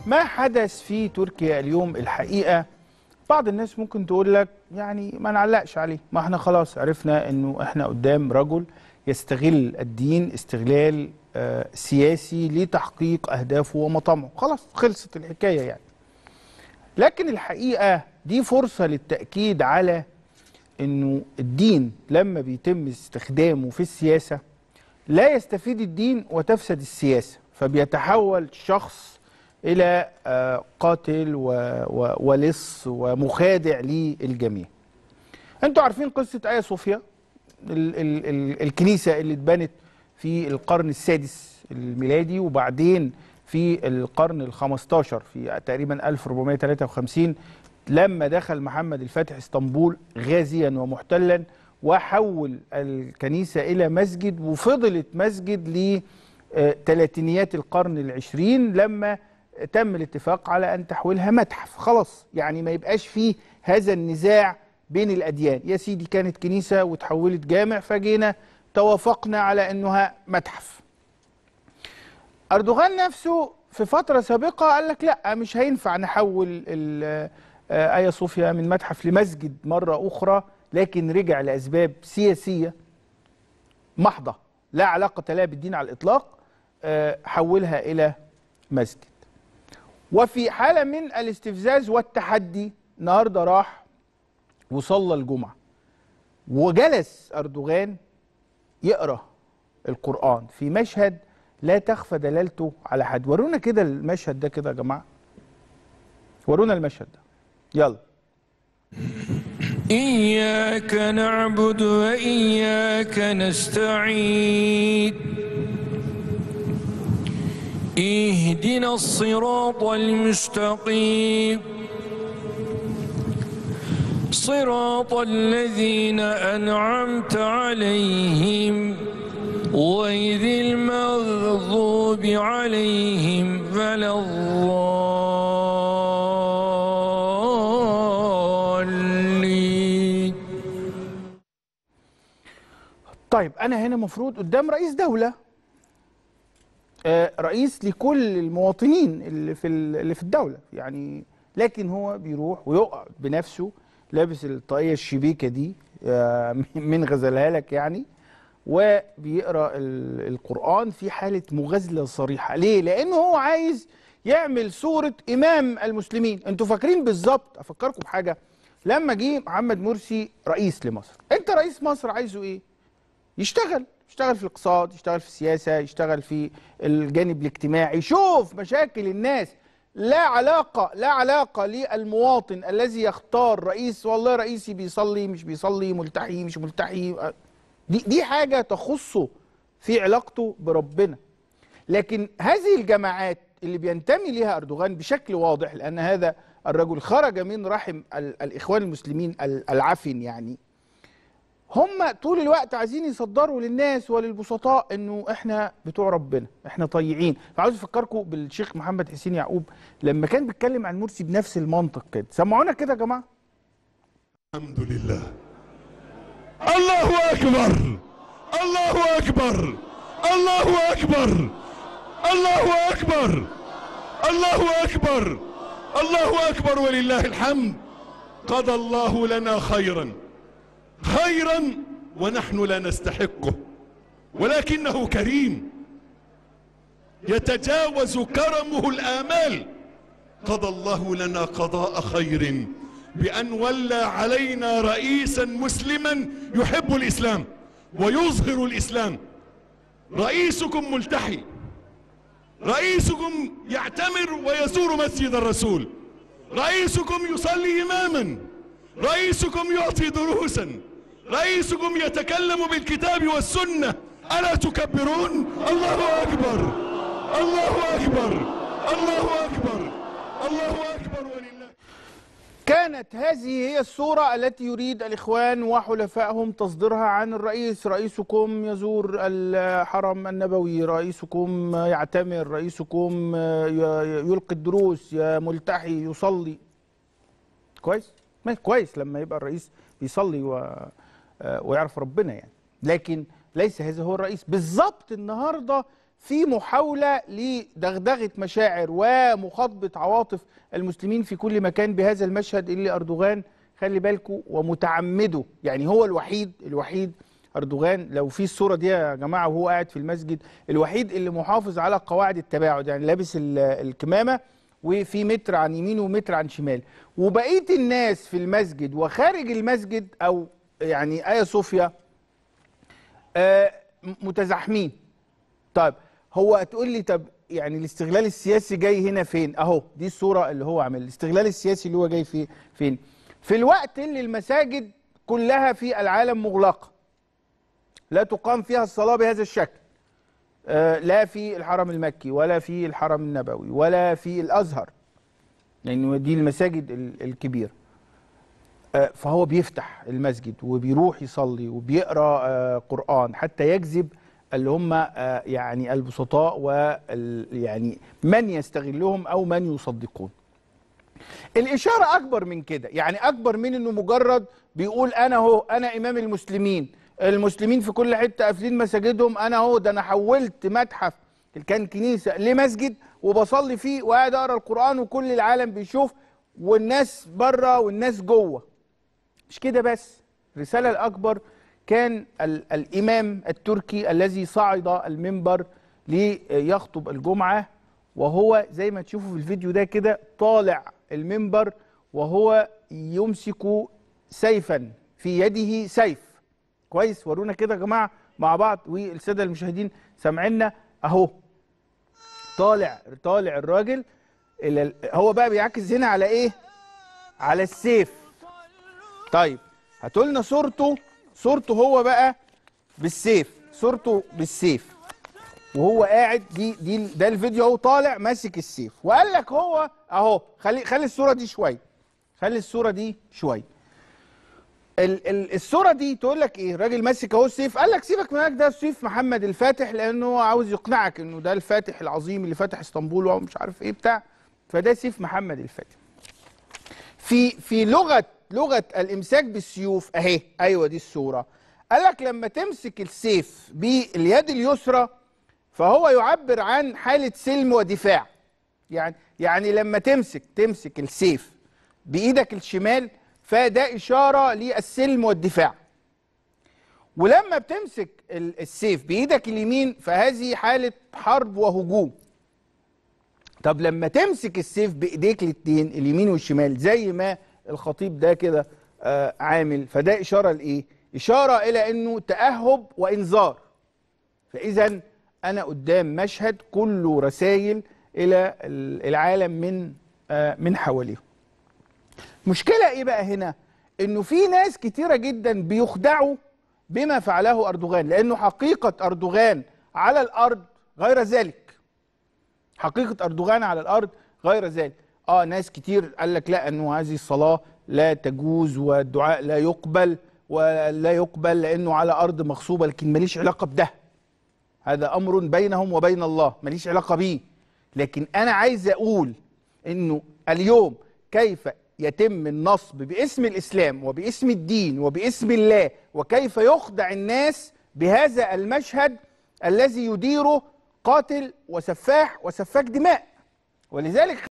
ما حدث في تركيا اليوم الحقيقه بعض الناس ممكن تقول لك يعني ما نعلقش عليه ما احنا خلاص عرفنا انه احنا قدام رجل يستغل الدين استغلال آه سياسي لتحقيق اهدافه ومطامعه خلاص خلصت الحكايه يعني لكن الحقيقه دي فرصه للتاكيد على انه الدين لما بيتم استخدامه في السياسه لا يستفيد الدين وتفسد السياسه فبيتحول شخص الى آه، قاتل و- و- ولص ومخادع للجميع انتوا عارفين قصه ايا صوفيا ال ال ال الكنيسه اللي اتبنت في القرن السادس الميلادي وبعدين في القرن ال 15 في تقريبا 1453 لما دخل محمد الفاتح اسطنبول غازيا ومحتلا وحول الكنيسه الى مسجد وفضلت مسجد ل آه، تلاتينيات القرن العشرين لما تم الاتفاق على أن تحويلها متحف خلاص يعني ما يبقاش فيه هذا النزاع بين الأديان يا سيدي كانت كنيسة وتحولت جامع فجينا توافقنا على أنها متحف أردوغان نفسه في فترة سابقة قال لك لا مش هينفع نحول ال- آه، آيا صوفيا من متحف لمسجد مرة أخرى لكن رجع لأسباب سياسية محضة لا علاقة لها بالدين على الإطلاق آه، حولها إلى مسجد وفي حالة من الاستفزاز والتحدي النهاردة راح وصلى الجمعة وجلس أردوغان يقرأ القرآن في مشهد لا تخفى دلالته على حد ورونا كده المشهد ده كده يا جماعة ورونا المشهد ده يلا إياك نعبد وإياك نستعين اهدنا الصراط المستقيم صراط الذين أنعمت عليهم غير المغضوب عليهم ولا الضالين طيب أنا هنا مفروض قدام رئيس دولة آه، رئيس لكل المواطنين اللي في ال- اللي في الدولة يعني لكن هو بيروح ويقعد بنفسه لابس الطاقية الشبيكة دي آه، من غزلها لك يعني وبيقرا ال- القرآن في حالة مغازلة صريحة ليه؟ لأنه هو عايز يعمل صورة إمام المسلمين أنتوا فاكرين بالظبط أفكركم بحاجة لما جه محمد مرسي رئيس لمصر أنت رئيس مصر عايزه إيه؟ يشتغل يشتغل في الاقتصاد يشتغل في السياسة يشتغل في الجانب الاجتماعي يشوف مشاكل الناس لا علاقة لا علاقة للمواطن الذي يختار رئيس والله رئيسي بيصلي مش بيصلي ملتحي مش ملتحي دي دي حاجة تخصه في علاقته بربنا لكن هذه الجماعات اللي بينتمي لها أردوغان بشكل واضح لأن هذا الرجل خرج من رحم ال- الإخوان المسلمين ال- العفن يعني هم طول الوقت عايزين يصدروا للناس وللبسطاء انه احنا بتوع ربنا احنا طيعين فعاوز افكركم بالشيخ محمد حسين يعقوب لما كان بيتكلم عن مرسي بنفس المنطق كده سمعونا كده يا جماعه الحمد لله الله اكبر الله اكبر الله اكبر الله اكبر الله اكبر الله اكبر ولله الحمد قضى الله لنا خيرا خيرا ونحن لا نستحقه ولكنه كريم يتجاوز كرمه الآمال قضى الله لنا قضاء خير بأن ولى علينا رئيسا مسلما يحب الإسلام ويظهر الإسلام رئيسكم ملتحي رئيسكم يعتمر ويزور مسجد الرسول رئيسكم يصلي إماما رئيسكم يعطي دروسا رئيسكم يتكلم بالكتاب والسنة ألا تكبرون الله أكبر الله أكبر الله أكبر الله أكبر ولله كانت هذه هي الصورة التي يريد الإخوان وحلفائهم تصديرها عن الرئيس رئيسكم يزور الحرم النبوي رئيسكم يعتمر رئيسكم ي- يلقي الدروس يا ملتحي يصلي كويس ما كويس لما يبقى الرئيس بيصلي و... ويعرف ربنا يعني لكن ليس هذا هو الرئيس بالظبط النهارده في محاوله لدغدغه مشاعر ومخاطبه عواطف المسلمين في كل مكان بهذا المشهد اللي اردوغان خلي بالكم ومتعمده يعني هو الوحيد الوحيد اردوغان لو في الصوره دي يا جماعه وهو قاعد في المسجد الوحيد اللي محافظ على قواعد التباعد يعني لابس ال- الكمامه وفي متر عن يمينه ومتر عن شمال وبقيه الناس في المسجد وخارج المسجد او يعني ايا صوفيا آه، م- متزاحمين طيب هو هتقول لي طب يعني الاستغلال السياسي جاي هنا فين اهو دي الصوره اللي هو عامل الاستغلال السياسي اللي هو جاي فيه فين في الوقت اللي المساجد كلها في العالم مغلقه لا تقام فيها الصلاه بهذا الشكل آه، لا في الحرم المكي ولا في الحرم النبوي ولا في الازهر لانه دي المساجد ال- الكبيره آه، فهو بيفتح المسجد وبيروح يصلي وبيقرا آه، قران حتى يجذب اللي هم آه، يعني البسطاء وال يعني من يستغلهم او من يصدقون الإشارة أكبر من كده يعني أكبر من إنه مجرد بيقول أنا هو أنا إمام المسلمين المسلمين في كل حتة قافلين مساجدهم أنا هو ده أنا حولت متحف كان كنيسة لمسجد وبصلي فيه وقاعد أقرأ القرآن وكل العالم بيشوف والناس بره والناس جوه مش كده بس الرسالة الأكبر كان ال الإمام التركي الذي صعد المنبر ليخطب الجمعة وهو زي ما تشوفوا في الفيديو ده كده طالع المنبر وهو يمسك سيفا في يده سيف كويس ورونا كده يا جماعة مع بعض والسادة المشاهدين سامعينا أهو طالع طالع الراجل إلى ال- هو بقى بيعكس هنا على إيه؟ على السيف طيب هاتوا لنا صورته صورته هو بقى بالسيف صورته بالسيف وهو قاعد دي دي ده الفيديو اهو طالع ماسك السيف وقال لك هو اهو خلي خلي الصوره دي شويه خلي الصوره دي شويه ال ال الصوره دي تقول لك ايه راجل ماسك اهو السيف قال لك سيبك منك ده سيف محمد الفاتح لانه هو عاوز يقنعك انه ده الفاتح العظيم اللي فتح اسطنبول ومش عارف ايه بتاع فده سيف محمد الفاتح في في لغه لغه الامساك بالسيوف اهي ايوه دي الصوره قال لك لما تمسك السيف باليد اليسرى فهو يعبر عن حاله سلم ودفاع يعني يعني لما تمسك تمسك السيف بايدك الشمال فده اشاره للسلم والدفاع ولما بتمسك ال- السيف بايدك اليمين فهذه حاله حرب وهجوم طب لما تمسك السيف بايديك الاتنين اليمين والشمال زي ما الخطيب ده كده آه عامل فده اشاره لايه اشاره الى انه تاهب وانذار فاذا انا قدام مشهد كله رسائل الى ال- العالم من آه من حواليه مشكله ايه بقى هنا انه في ناس كتيره جدا بيخدعوا بما فعله اردوغان لانه حقيقه اردوغان على الارض غير ذلك حقيقة أردوغان على الأرض غير ذلك آه ناس كتير قال لك لا أنه هذه الصلاة لا تجوز والدعاء لا يقبل ولا يقبل لأنه على أرض مغصوبة لكن ماليش علاقة بده هذا أمر بينهم وبين الله ماليش علاقة بيه لكن أنا عايز أقول أنه اليوم كيف يتم النصب باسم الإسلام وباسم الدين وباسم الله وكيف يخدع الناس بهذا المشهد الذي يديره قاتل وسفاح وسفاك دماء ولذلك